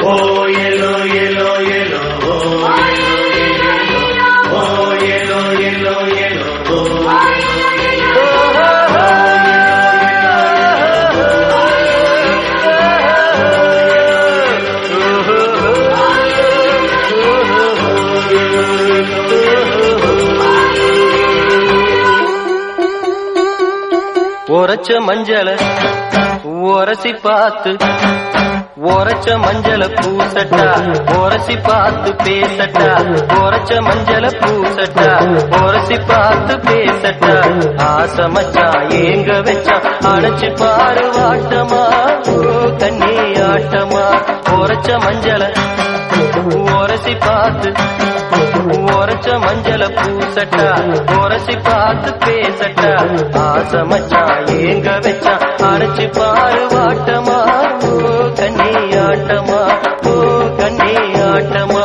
Oh yellow, yellow, yellow. Oh yellow, oh yellow, yellow, yellow. Oh உரைச்ச மஞ்சள உரசி பார்த்து உரைச்ச மஞ்சள பூசட்டா உரசி பார்த்து பேசட்டா உரைச்ச மஞ்சள பூசட்டா உரசி பார்த்து பேசட்டா ஆசை மச்சான் ஏங்க வச்சா அணைச்சு பாரு வாட்டமா ஓ கண்ணி ஆட்டமா உரைச்ச மஞ்சள உரசி பார்த்து உரைச்ச மஞ்சள பூசட்டா உரசி பார்த்து பேசட்டா ஆசை மச்சான் ஏங்க வச்சா அரைச்சு பாரு வாட்டமா ஓ கண்ணி ஆட்டமா ஓ கண்ணி ஆட்டமா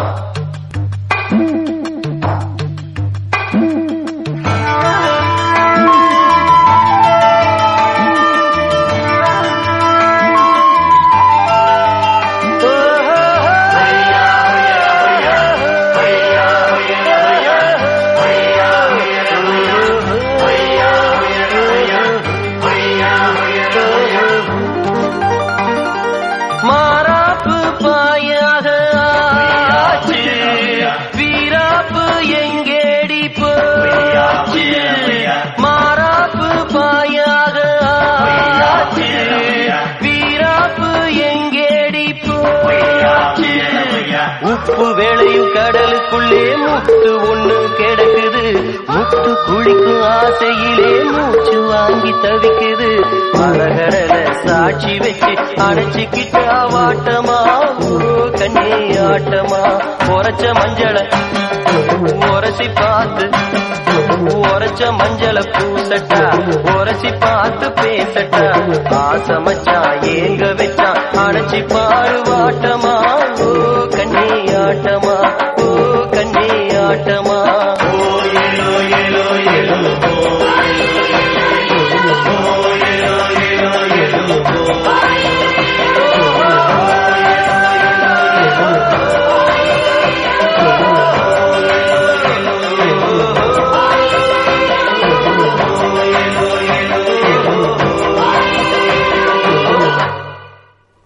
மாறாப்பு பாயாக ஆச்சு வீராப்பு எங்கேடி போச்சு மாறாப்பு பாயாக ஆச்சு வீராப்பு எங்கேடி போச்சு உப்பு வேளையும் கடலுக்குள்ளே முத்து ஒண்ணு கிடக்குது முத்து குளிக்கும் ஆசையிலே மூச்சு வாங்கி தவிக்குது மரகடல சாட்சி வச்சு அணைச்சுக்கிட்ட வாட்டமா ஓ கண்ணே ஆட்டமா உரைச்ச மஞ்சள உரசி பார்த்து உரைச்ச மஞ்சள பூசட்டா உரசி பார்த்து பேசட்டா ஆசை மச்சான் ஏங்க வச்சான் அணைச்சி பாரு வாட்டமா ஓ கண்ணே ஆட்டமா ஓ கண்ணே ஆட்டமா